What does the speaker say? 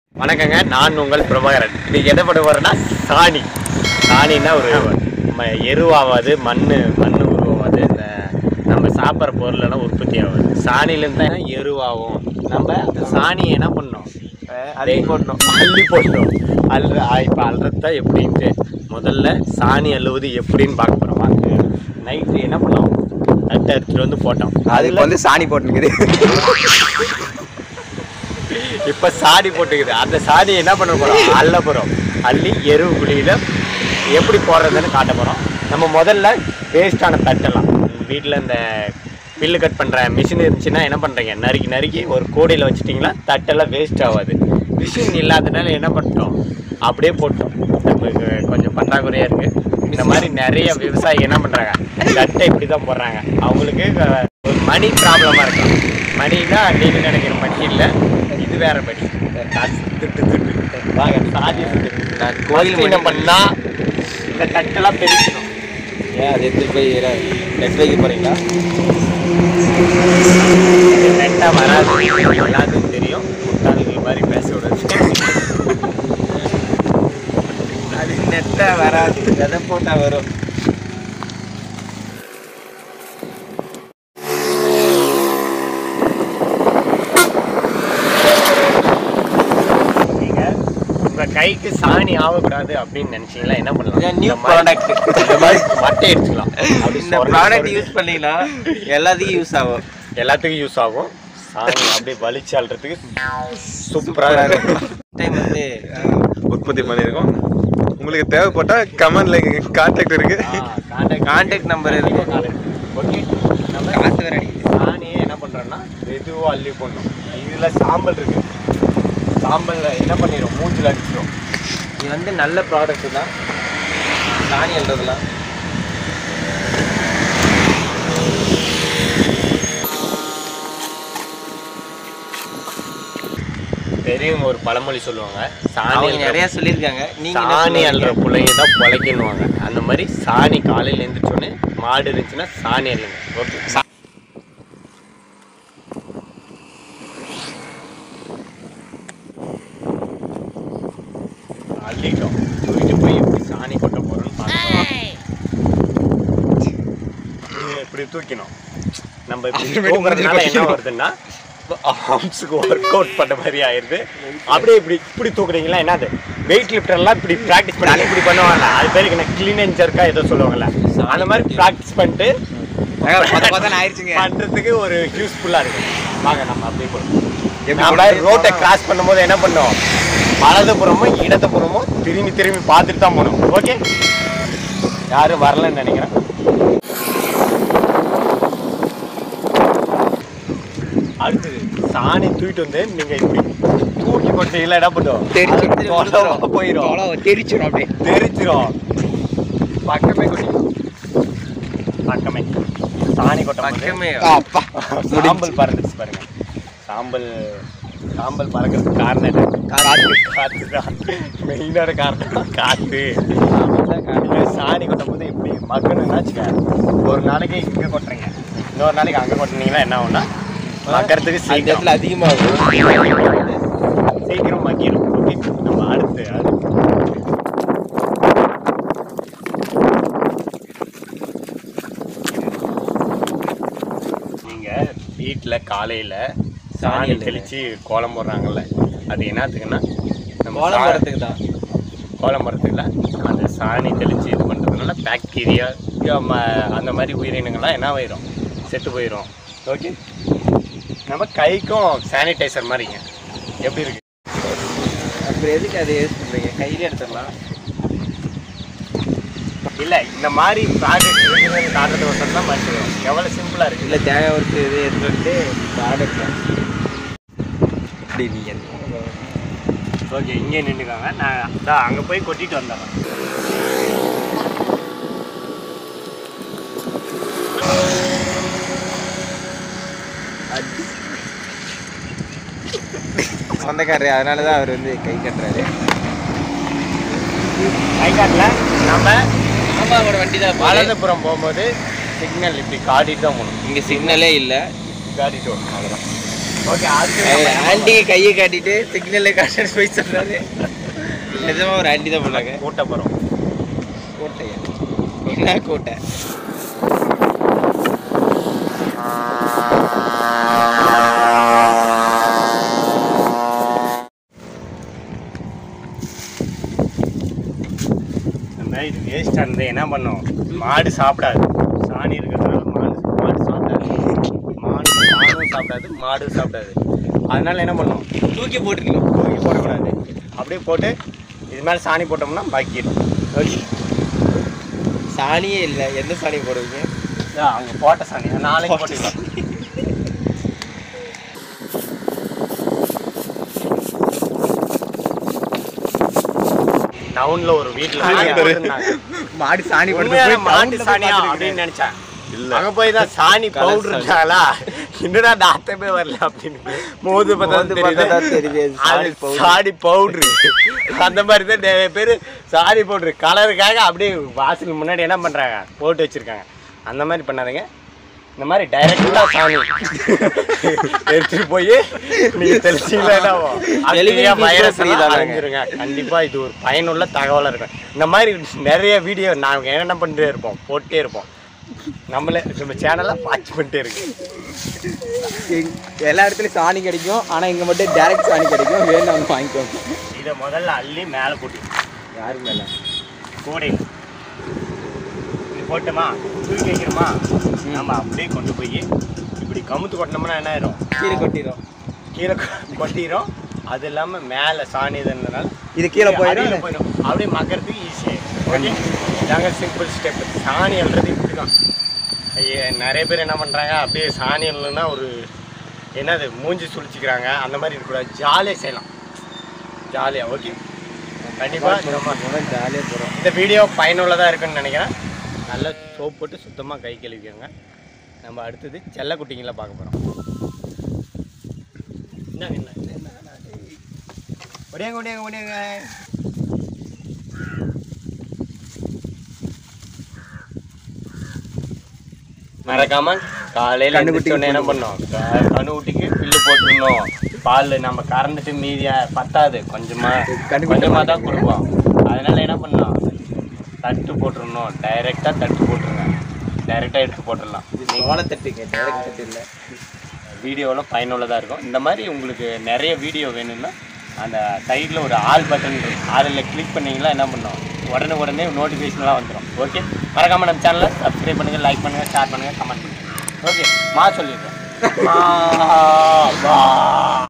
வணக்கங்க நான் உங்கள் பிரபாகரன் இன்னைக்கு என்ன பண்ண போறேன்னா சாணி சாணின்னா ஒரு ம- எருவாகாது மண் மண் உருவாகாது இந்த நம்ம சாப்பிட்ற பொருள் எல்லாம் உற்பத்தி ஆகாது சாணிலேருந்து தான் எருவாகும் நம்ம அந்த சாணியை என்ன பண்ணோம் அள்ளி போடணும். அள்ளி போடணும் அல்ற இப்போ அல்றது தான் எப்படின்ட்டு முதல்ல சாணி அள்ளுவது எப்படின்னு பார்க்க போகிறோம் நைட்டு என்ன பண்ணோம் தட்டை எடுத்துட்டு வந்து போட்டோம் அதுக்கு வந்து சாணி போட்டுருக்குது இப்போ சாணி போட்டுக்குது அந்த சாணி என்ன பண்ண போகிறோம் அள்ள போகிறோம் அள்ளி எருவு குழியில் எப்படி போடுறதுன்னு காட்ட போகிறோம் நம்ம முதல்ல வேஸ்டான தட்டெல்லாம் வீட்டில் இந்த பில்லு கட் பண்ணுற மிஷின் இருந்துச்சுன்னா என்ன பண்ணுறீங்க நறுக்கி நறுக்கி ஒரு கோடையில் வச்சுட்டிங்களா தட்டெல்லாம் வேஸ்ட் ஆகாது மிஷின் இல்லாதனால என்ன பண்ணிட்டோம் அப்படியே போட்டோம் நமக்கு கொஞ்சம் பற்றாக்குறையாக இருக்குது இந்த மாதிரி நிறைய விவசாயி என்ன பண்ணுறாங்க தட்டை இப்படி தான் போடுறாங்க அவங்களுக்கு அஹ், ஒரு மணி ப்ராப்ளமாக இருக்கும் மணினா நீங்கள் நினைக்கிற மணி இல்லை இது வேற படி காசு திட்டு திட்டு வாங்க சாதி நான் கோயில் கோயில் என்ன மணி- பண்ணா இந்த தட்டெல்லாம் பெருக்கணும் ஏன் அது எடுத்துட்டு போய் நெட் வைக்க போறீங்களா நெட்டாக வராது எல்லாத்துக்கும் தெரியும் முட்டாள்கள் மாதிரி பேச விடாது அது நெட்டா வராது விதை போட்டா வரும் நீங்க உங்க கைக்கு சாணி ஆகக்கூடாது அப்படின்னு நினைச்சீங்களா என்ன பண்ணலாம் இதான் new இந்த மாதிரி- product. இந்த மாதிரி மட்டை எடுத்துக்கலாம் அப்படி இந்த சொரண்டி ப்ராடக்ட் சொரண்டி யூஸ் பண்ணீங்கன்னா எல்லாத்துக்கும் யூஸ் ஆகும் எல்லாத்துக்கும் யூஸ் ஆகும் சாணி அப்படியே வலிச்சு அள்ளுறதுக்கு சூப்பராக இருக்கும் டைம் வந்து உற்பத்தி பண்ணியிருக்கோம் உங்களுக்கு தேவைப்பட்டா கமெண்ட்ல கான்டாக்ட் இருக்கு கான்டாக்ட் நம்பர் இருக்கு ஓகே நம்ம காசு வேற அடிக்குது சாணியை என்ன பண்ணுறோன்னா மெதுவாக அள்ளி போடணும் இதில் சாம்பல் இருக்கு சாம்பலில் என்ன பண்ணிடும் மூஞ்சில் அடிச்சிடும் இது வந்து நல்ல ப்ராடக்ட் தான் சாணி எழுறதுலாம் பெரியவங்க ஒரு பழமொழி சொல்லுவாங்க சாணி அவங்க அள்ளுற- நிறைய சொல்லியிருக்காங்க நீங்க என்ன சாணி சொல்லுவீங்க? அள்ளுற பிள்ளைங்க தான் பிழைக்கணுவாங்க அந்த மாதிரி சாணி காலையில் எழுந்திரிச்சோடனே மாடு இருந்துச்சுன்னா சாணி அள்ளுங்க ஓகே அள்ளிட்டோம் தூக்கிட்டு போய் எப்படி சாணி கொட்ட போறோம்னு பார்க்கணும் இது இப்படி தூக்கினோம் நம்ம இப்படி தூக்குறதுனால என்ன வருதுன்னா ஆர்ம்ஸுக்கு ஒர்க் அவுட் பண்ண மாதிரி ஆயிருது அப்படியே இப்படி இப்படி தூக்குறீங்களா என்னது வெயிட் லிஃப்டர்லாம் இப்படி ப்ராக்டிஸ் பண்ணி இப்படி பண்ணுவாங்க அது பேருக்கு என்ன கிளீன் அண்ட் ஜர்க்கா ஏதோ சொல்லுவாங்கல்ல அந்த மாதிரி ப்ராக்டிஸ் பண்ணிட்டு ஆயிடுச்சுங்க பண்றதுக்கு ஒரு யூஸ்ஃபுல்லா இருக்கு வாங்க நம்ம அப்படியே போகலாம் எப்படி நம்ம போறது? ரோட்டை கிராஸ் பண்ணும்போது என்ன பண்ணோம் வலதுபுறமும் இடதுபுறமும் திரும்பி திரும்பி பார்த்துட்டு தான் போகணும் ஓகே யாரும் வரலன்னு நினைக்கிறேன் அடுத்து சாணி தூக்கிட்டு வந்து நீங்க இப்படி தூக்கி கொட்டீங்களா என்ன பண்ணும் தொலைவா போயிடும் தெரிச்சிடும் அப்படியே தெரிச்சிரும் பக்கமே கொட்டி பக்கமே சாணி கொட்ட பக்கமே அப்பா சாம்பல் பறந்துச்சு பாருங்க சாம்பல் சாம்பல் பறக்கிறதுக்கு காரணம் என்ன காற்று காற்று தான் மெயினான காரணம் காற்று நீங்க சாணி கொட்டும் போது எப்படி மக்கணும்னாச்சுக்க ஒரு நாளைக்கு இங்கே கொட்டுறீங்க இன்னொரு நாளைக்கு அங்கே கொட்டினீங்கன்னா என்ன ஆகும்னா மக்கறதுக்கு அந்த இடத்துல சீக்கிரம் அதிகமாகும் சீக்கிரம் மக்கிடும் ஓகே நம்ம அடுத்து அடுத்து நீங்க வீட்டில் காலையில சாணி சாணி தெளிச்சு கோலம் போடுறாங்கல்ல அது என்னத்துக்குன்னா நம்ம கோலம் சா- போடுறதுக்கு தான் கோலம் போடுறதுக்குல அந்த சாணி தெளிச்சு இது பண்ணுறதுனால பாக்டீரியா அந்த மாதிரி உயிரினங்கள்லாம் என்ன ஆயிரும் செத்து போயிடும் ஓகே நம்ம கைக்கும் சானிடைசர் மாதிரிங்க எப்படி இருக்கு அப்புறம் எதுக்கு அதை யூஸ் பண்ணுறீங்க கையிலே எடுத்துடலாம் இல்ல இந்த மாதிரி ப்ராடக்ட் இருக்குதுன்னு காட்டுறதுக்கோசரம் தான் மனுஷன் எவ்வளவு சிம்பிளா இருக்கு இல்லை தேவை ஒரு இது எடுத்துட்டு ப்ராடக்ட் அப்படி நீங்கள் ஓகே இங்கே நின்றுக்காங்க நான் அதான் அங்கே போய் கொட்டிட்டு வந்துடுறேன் சொந்தக்காரர் அதனால தான் அவர் வந்து கை கட்டுறாரு கை காட்டில் நம்ம மாமாவோட வண்டி தான் வலதுபுறம் போகும்போது சிக்னல் இப்படி காட்டிட்டு தான் போகணும் இங்கே சிக்னலே இல்லை காட்டிட்டு வரணும் அவ்வளோதான் ஓகே அது ஆண்டிக்கு கையை காட்டிட்டு சிக்னல்ல காட்டிட்டு போய் சொல்றாரு நிஜமா ஒரு ஆண்டி தான் பண்ணாங்க கூட்ட போகிறோம் கோட்டையா என்ன கோட்டை நம்ம இது வேஸ்ட்டாக இருந்து என்ன பண்ணோம் மாடு சாப்பிடாது சாணி இருக்கிறதுனால மாடு மாடு சாப்பிடாது மாடு மாடும் சாப்பிடாது மாடும் சாப்பிடாது அதனால என்ன பண்ணோம் தூக்கி போட்டுருக்கணும் தூக்கி போடக்கூடாது அப்படியே போட்டு இது மேலே சாணி போட்டோம்னா பாக்கிடும் ஓகே சாணியே இல்லை எந்த சாணி போடுவீங்க அங்கே போட்ட சாணி நாளைக்கு போட்டுக்கலாம் டவுன்ல ஒரு வீட்டுல சாணி போட்டிருந்தாங்க. மாடு சாணி உண்மையான மாட்டு சாணியா அப்படின்னு நினைச்சேன் இல்ல. அங்க போய் தான் சாணி பவுடர் இருந்தாங்களா என்னடா அந்த அர்த்தமே வரல அப்படின்னு மோது பார்த்தா மோந்து பார்த்தா தான் தெரியுது, தெரியுது அது அது சாணி powder. சாணி பவுடர் அந்த மாதிரி தான் நிறைய பேர் சாணி பவுடர் கலருக்காக அப்படியே வாசல் முன்னாடி என்ன பண்றாங்க போட்டு வச்சிருக்காங்க அந்த மாதிரி பண்ணாதீங்க இந்த மாதிரி டைரக்டா சாணி எடுத்துட்டு போய் நீங்க தெளிச்சீங்களா என்ன ஆகும்? Delivery அப்படியே fees கூட virus free எல்லாம் தானாங்க. அழிஞ்சிருங்க கண்டிப்பா இது ஒரு பயனுள்ள தகவலா இருக்கும் இந்த மாதிரி நிறைய வீடியோ நாங்க என்ன பண்ணிட்டே இருப்போம் போட்டே இருப்போம் நம்மளே நம்ம சேனல்ல வாட்ச் பண்ணிட்டே இருக்கு எல்லா இடத்துலயும் சாணி கிடைக்கும் ஆனா இங்க மட்டும் டைரக்ட் சாணி கிடைக்கும் வேணும் வந்து வாங்கிக்கோங்க இதை முதல்ல அள்ளி மேலே போட்டு யாரு மேல கூடை இது போட்டுமா தூக்கி வைக்கிறோமா நம்ம அப்படியே கொண்டு போய் இப்படி கமுத்து கொட்டினோம்னா என்ன ஆயிரும் கீழே கொட்டிடும் கீழே கொ- கொட்டிரும் அது இல்லாம மேலே சாணி இதுன்றனால இது கீழே அடியில போயிடும் போயிடும் அப்படியே மக்கறதுக்கு ஈஸியாக ஓகே இதாங்க சிம்பிள் ஸ்டெப் சாணி அல்றது இப்படி தான் ஐய நிறைய பேர் என்ன பண்ணுறாங்க அப்படியே சாணி இல்லைன்னா ஒரு என்னது மூஞ்சி சுழிச்சிக்கிறாங்க அந்த மாதிரி இருக்கக்கூடாது ஜாலியாக செய்யலாம் ஜாலியாக ஓகே கண்டிப்பாக நம்ம ஜாலியாக போகிறோம் இந்த வீடியோ பயனுள்ளதாக இருக்குன்னு நினைக்கிறேன் நல்லா சோப் போட்டு சுத்தமாக கை கழுவிக்கோங்க நம்ம அடுத்தது செல்லக்குட்டிங்களை பார்க்க போகிறோம் என்னங்க என்ன என்ன, என்ன, என்ன, டேய். ஒடியாங்க ஒடியாங்க ஒடியாங்க மறக்காம காலையில கண்ணுக்குட்டிக்கு எந்திரிச்ச உடனே என்ன பண்ணோம் க- கண்ணுக்குட்டிக்கு பில்லு போட்டுருணும் பால் நம்ம கறந்துட்டு மீதியா பத்தாது கொஞ்சமா கண்ணுக்குட்டி கொஞ்சமா தான் கொடுப்போம் அதனால என்ன பண்ணோம் தட்டு போட்டுருணும் டைரெக்டாக தட்டு போட்டுருங்க டைரெக்டாக எடுத்து போட்டுடலாம் சோளத்தட்டுங்க டைரக்ட் தட்டு இல்லை வீடியோவில் பயனுள்ளதாக இருக்கும் இந்த மாதிரி உங்களுக்கு நிறைய வீடியோ வேணும்னா அந்த சைடில் ஒரு ஆல் பட்டன் இருக்கும் அதில் கிளிக் பண்ணீங்களா என்ன பண்ணோம் உடனே உடனே நோட்டிஃபிகேஷன்லாம் வந்துடும் ஓகே மறக்காம நம்ம சேனலை சப்ஸ்கிரைப் பண்ணுங்கள் லைக் பண்ணுங்கள் ஷேர் பண்ணுங்கள் கமெண்ட் பண்ணுங்கள் ஓகே மா சொல்லிடுறேன் மா, வா